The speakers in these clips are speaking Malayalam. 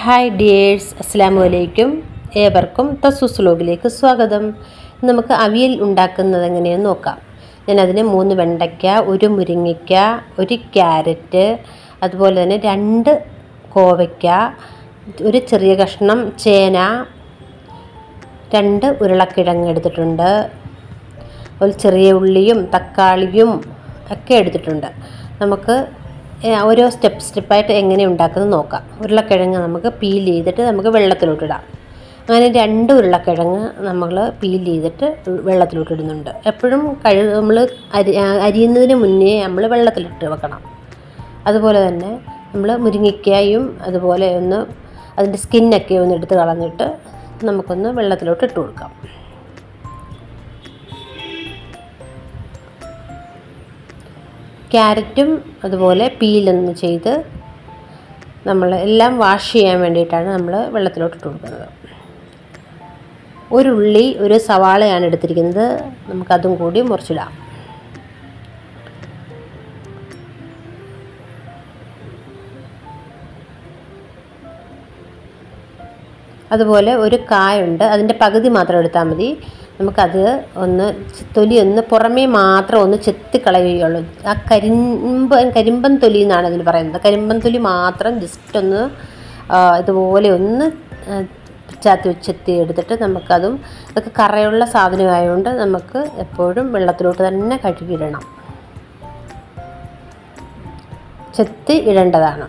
ഹായ് ഡിയേഴ്സ് അസ്സാം വലൈക്കും ഏവർക്കും തസൂസ് വ്ലോഗിലേക്ക് സ്വാഗതം നമുക്ക് അവിയൽ ഉണ്ടാക്കുന്നത് എങ്ങനെയെന്ന് നോക്കാം ഞാൻ അതിന് മൂന്ന് വെണ്ടയ്ക്ക ഒരു മുരിങ്ങയ്ക്ക ഒരു ക്യാരറ്റ് അതുപോലെ തന്നെ രണ്ട് കോവയ്ക്ക ഒരു ചെറിയ കഷ്ണം ചേന രണ്ട് ഉരുളക്കിഴങ്ങ് എടുത്തിട്ടുണ്ട് ഒരു ചെറിയ ഉള്ളിയും തക്കാളിയും ഒക്കെ എടുത്തിട്ടുണ്ട് നമുക്ക് ഏഹ്, ഓരോ സ്റ്റെപ്പ് സ്റ്റെപ്പായിട്ട് എങ്ങനെ ഉണ്ടാക്കുന്നത് നോക്കാം ഉരുളക്കിഴങ്ങ് നമുക്ക് പീൽ ചെയ്തിട്ട് നമുക്ക് വെള്ളത്തിലോട്ടിടാം അങ്ങനെ രണ്ട് ഉരുളക്കിഴങ്ങ് നമ്മൾ പീൽ ചെയ്തിട്ട് വെള്ളത്തിലോട്ടിടുന്നുണ്ട് എപ്പോഴും കഴി നമ്മൾ അരി ആ, അരിയുന്നതിന് മുന്നേ നമ്മൾ വെള്ളത്തിലിട്ട് വെക്കണം അതുപോലെ തന്നെ നമ്മൾ മുരിങ്ങയ്ക്കായും അതുപോലെ ഒന്ന് അതിൻ്റെ സ്കിന്നൊക്കെ ഒന്ന് എടുത്ത് കളഞ്ഞിട്ട് നമുക്കൊന്ന് വെള്ളത്തിലോട്ട് ഇട്ട് കൊടുക്കാം ക്യാരറ്റും അതുപോലെ പീലൊന്ന് ചെയ്ത് നമ്മൾ എല്ലാം വാഷ് ചെയ്യാൻ വേണ്ടിയിട്ടാണ് നമ്മൾ വെള്ളത്തിലോട്ട് ഇട്ട് കൊടുക്കുന്നത് ഒരു ഉള്ളി ഒരു സവാളയാണ് എടുത്തിരിക്കുന്നത് നമുക്കതും കൂടി മുറിച്ചിടാം അതുപോലെ ഒരു കായുണ്ട് അതിൻ്റെ പകുതി മാത്രം എടുത്താൽ മതി നമുക്കത് ഒന്ന് ചി- തൊലി ഒന്ന് പുറമേ മാത്രം ഒന്ന് ചെത്തിക്കളയുകയുള്ളൂ ആ കരിമ്പ് കരിമ്പൻ തൊലി എന്നാണ് അതിന് പറയുന്നത് കരിമ്പൻ തൊലി മാത്രം ജസ്റ്റ് ഒന്ന് ആ, ഇതുപോലെ ഒന്ന് ആ, ചാത്തി വെച്ച് ചെത്തി എടുത്തിട്ട് നമുക്കതും ഇതൊക്കെ കറയുള്ള സാധനമായതുകൊണ്ട് നമുക്ക് എപ്പോഴും വെള്ളത്തിലോട്ട് തന്നെ കഴുകിയിടണം ചെത്തി ഇടേണ്ടതാണ്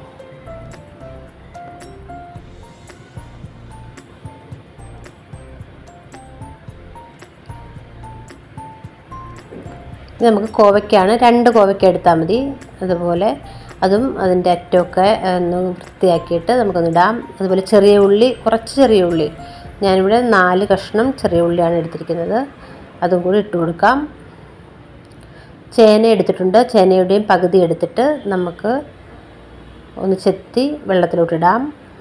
ഇത് നമുക്ക് കോവയ്ക്കാണ് രണ്ട് കോവയ്ക്ക എടുത്താൽ മതി അതുപോലെ അതും അതിൻ്റെ അറ്റമൊക്കെ ഒന്ന് വൃത്തിയാക്കിയിട്ട് നമുക്കൊന്ന് ഇടാം അതുപോലെ ചെറിയ ഉള്ളി കുറച്ച് ചെറിയ ഉള്ളി ഞാനിവിടെ നാല് കഷ്ണം ചെറിയ ഉള്ളിയാണ് എടുത്തിരിക്കുന്നത് അതും കൂടി ഇട്ട് കൊടുക്കാം ചേന എടുത്തിട്ടുണ്ട് ചേനയുടെയും പകുതി എടുത്തിട്ട് നമുക്ക് ഒന്ന് ചെത്തി വെള്ളത്തിലോട്ടിടാം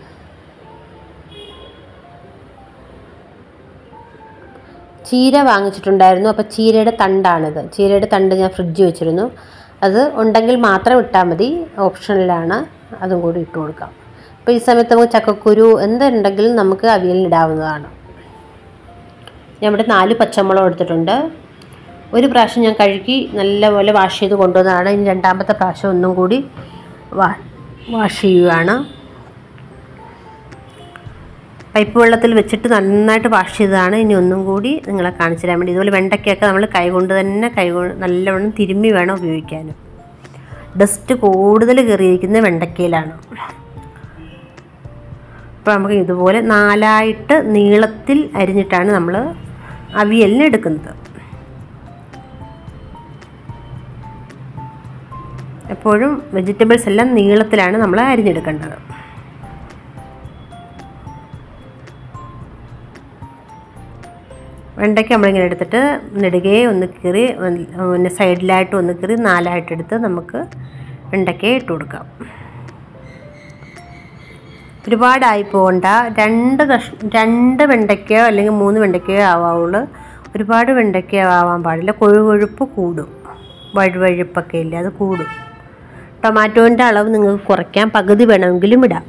ചീര വാങ്ങിച്ചിട്ടുണ്ടായിരുന്നു അപ്പോൾ ചീരയുടെ തണ്ടാണിത് ചീരയുടെ തണ്ട് ഞാൻ ഫ്രിഡ്ജ് വെച്ചിരുന്നു അത് ഉണ്ടെങ്കിൽ മാത്രം ഇട്ടാൽ മതി ഓപ്ഷനിലാണ് അതും കൂടി ഇട്ട് കൊടുക്കാം അപ്പോൾ ഈ സമയത്ത് നമുക്ക് ചക്കക്കുരു എന്തുണ്ടെങ്കിലും നമുക്ക് അവിയലിനിടാവുന്നതാണ് ഞാൻ ഇവിടെ നാല് പച്ചമുളക് എടുത്തിട്ടുണ്ട് ഒരു പ്രാവശ്യം ഞാൻ കഴുകി നല്ലപോലെ വാഷ് ചെയ്ത് കൊണ്ടുവന്നതാണ് ഇനി രണ്ടാമത്തെ പ്രാവശ്യം ഒന്നും കൂടി വാ വാഷ് ചെയ്യുകയാണ് പൈപ്പ് വെള്ളത്തിൽ വെച്ചിട്ട് നന്നായിട്ട് വാഷ് ചെയ്തതാണ് ഇനി ഒന്നും കൂടി നിങ്ങളെ കാണിച്ചു തരാൻ വേണ്ടി ഇതുപോലെ വെണ്ടയ്ക്കൊക്കെ നമ്മൾ കൈകൊണ്ട് തന്നെ കൈ നല്ലവണ്ണം തിരുമ്മി വേണം ഉപയോഗിക്കാനും ഡസ്റ്റ് കൂടുതൽ കയറിയിരിക്കുന്ന വെണ്ടയ്ക്കയിലാണ് അപ്പോൾ നമുക്ക് ഇതുപോലെ നാലായിട്ട് നീളത്തിൽ അരിഞ്ഞിട്ടാണ് നമ്മൾ അവിയലിന് എടുക്കുന്നത് എപ്പോഴും വെജിറ്റബിൾസ് എല്ലാം നീളത്തിലാണ് നമ്മൾ അരിഞ്ഞെടുക്കേണ്ടത് വെണ്ടയ്ക്ക നമ്മളിങ്ങനെ എടുത്തിട്ട് നെടുകയെ ഒന്ന് കീറി പിന്നെ സൈഡിലായിട്ട് ഒന്ന് കീറി നാലായിട്ട് എടുത്ത് നമുക്ക് വെണ്ടയ്ക്ക ഇട്ട് കൊടുക്കാം ഒരുപാടായി പോകണ്ട രണ്ട് കഷ് രണ്ട് വെണ്ടയ്ക്കയോ അല്ലെങ്കിൽ മൂന്ന് വെണ്ടയ്ക്കയോ ആവാവുള്ളൂ ഒരുപാട് വെണ്ടയ്ക്ക ആവാൻ പാടില്ല കൊഴുകൊഴുപ്പ് കൂടും വഴുവഴുപ്പൊക്കെ ഇല്ല അത് കൂടും ടൊമാറ്റോൻ്റെ അളവ് നിങ്ങൾക്ക് കുറയ്ക്കാം പകുതി വേണമെങ്കിലും ഇടാം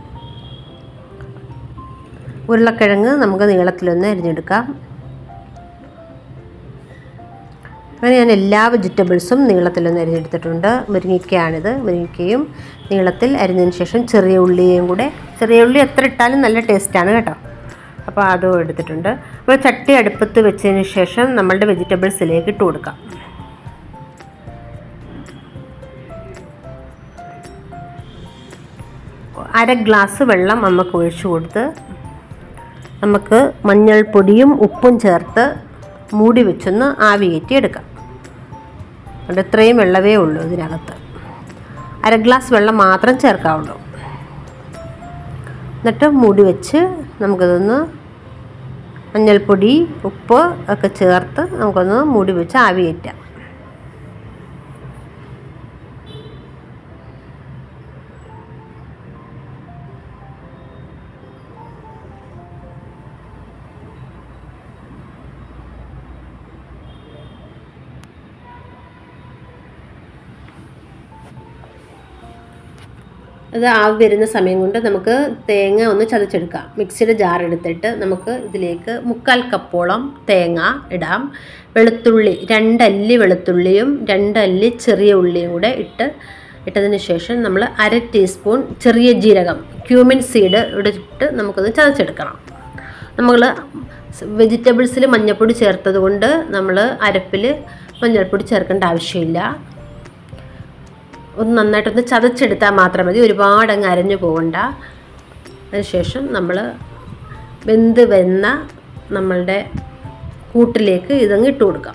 ഉരുളക്കിഴങ്ങ് നമുക്ക് നീളത്തിലൊന്ന് അരിഞ്ഞെടുക്കാം അങ്ങനെ ഞാൻ എല്ലാ വെജിറ്റബിൾസും നീളത്തിലൊന്ന് അരിഞ്ഞെടുത്തിട്ടുണ്ട് മുരിങ്ങയ്ക്കയാണിത് മുരിങ്ങയ്ക്കയും നീളത്തിൽ അരിഞ്ഞതിന് ശേഷം ചെറിയ ഉള്ളിയും കൂടെ ചെറിയ ഉള്ളി എത്ര ഇട്ടാലും നല്ല ടേസ്റ്റാണ് കേട്ടോ അപ്പോൾ അതും എടുത്തിട്ടുണ്ട് അപ്പോൾ ചട്ടി അടുപ്പത്ത് വെച്ചതിന് ശേഷം നമ്മളുടെ വെജിറ്റബിൾസിലേക്ക് ഇട്ട് കൊടുക്കാം അര ഗ്ലാസ് വെള്ളം നമുക്ക് ഒഴിച്ചു കൊടുത്ത് നമുക്ക് മഞ്ഞൾപ്പൊടിയും ഉപ്പും ചേർത്ത് മൂടി വെച്ചൊന്ന് ആവി കയറ്റി എടുക്കാം അതുകൊണ്ട് ഇത്രയും വെള്ളമേ ഉള്ളൂ ഇതിനകത്ത് അര ഗ്ലാസ് വെള്ളം മാത്രം ചേർക്കാവുള്ളൂ എന്നിട്ട് മൂടി വെച്ച് നമുക്കിതൊന്ന് മഞ്ഞൾപ്പൊടി ഉപ്പ് ഒക്കെ ചേർത്ത് നമുക്കൊന്ന് മൂടി വെച്ച് ആവി കയറ്റാം അത് ആവി വരുന്ന സമയം കൊണ്ട് നമുക്ക് തേങ്ങ ഒന്ന് ചതച്ചെടുക്കാം മിക്സിയുടെ ജാർ എടുത്തിട്ട് നമുക്ക് ഇതിലേക്ക് മുക്കാൽ കപ്പോളം തേങ്ങ ഇടാം വെളുത്തുള്ളി രണ്ടല്ലി വെളുത്തുള്ളിയും രണ്ടല്ലി ചെറിയ ഉള്ളിയും കൂടെ ഇട്ട് ഇട്ടതിന് ശേഷം നമ്മൾ അര ടീസ്പൂൺ ചെറിയ ജീരകം ക്യൂമിൻ സീഡ് ഇട്ടിട്ട് നമുക്കത് ചതച്ചെടുക്കണം നമ്മൾ വെജിറ്റബിൾസിൽ മഞ്ഞൾപ്പൊടി ചേർത്തത് കൊണ്ട് നമ്മൾ അരപ്പിൽ മഞ്ഞൾപ്പൊടി ചേർക്കേണ്ട ആവശ്യമില്ല ഒന്ന് നന്നായിട്ടൊന്ന് ചതച്ചെടുത്താൽ മാത്രം മതി ഒരുപാട് അങ്ങ് അരഞ്ഞു പോകണ്ട അതിനുശേഷം നമ്മൾ വെന്ത് വെന്ന നമ്മളുടെ കൂട്ടിലേക്ക് ഇതങ്ങ് ഇട്ട് കൊടുക്കാം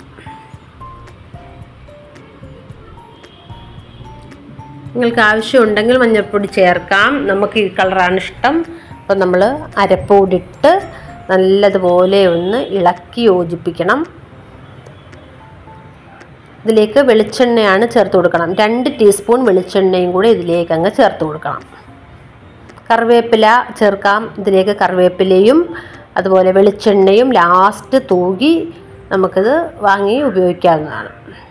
നിങ്ങൾക്ക് ആവശ്യമുണ്ടെങ്കിൽ മഞ്ഞൾപ്പൊടി ചേർക്കാം നമുക്ക് ഈ കളറാണ് ഇഷ്ടം അപ്പോൾ നമ്മൾ അരപ്പൊടിട്ട് നല്ലതുപോലെ ഒന്ന് ഇളക്കി യോജിപ്പിക്കണം ഇതിലേക്ക് വെളിച്ചെണ്ണയാണ് ചേർത്ത് കൊടുക്കണം രണ്ട് ടീസ്പൂൺ വെളിച്ചെണ്ണയും കൂടെ ഇതിലേക്ക് അങ്ങ് ചേർത്ത് കൊടുക്കണം കറിവേപ്പില ചേർക്കാം ഇതിലേക്ക് കറിവേപ്പിലയും അതുപോലെ വെളിച്ചെണ്ണയും ലാസ്റ്റ് തൂകി നമുക്കിത് വാങ്ങി ഉപയോഗിക്കാവുന്നതാണ്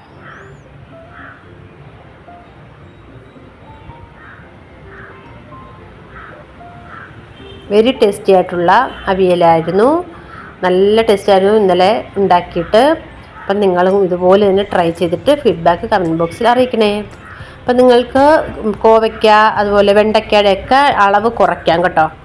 വെരി ടേസ്റ്റി ആയിട്ടുള്ള അവിയലായിരുന്നു നല്ല ടേസ്റ്റ് ആയിരുന്നു ഇന്നലെ ഉണ്ടാക്കിയിട്ട് അപ്പം നിങ്ങളും ഇതുപോലെ തന്നെ ട്രൈ ചെയ്തിട്ട് ഫീഡ്ബാക്ക് കമൻറ്റ് ബോക്സിൽ അറിയിക്കണേ അപ്പം നിങ്ങൾക്ക് കോവയ്ക്ക അതുപോലെ വെണ്ടയ്ക്കയുടെ ഒക്കെ അളവ് കുറയ്ക്കാം കേട്ടോ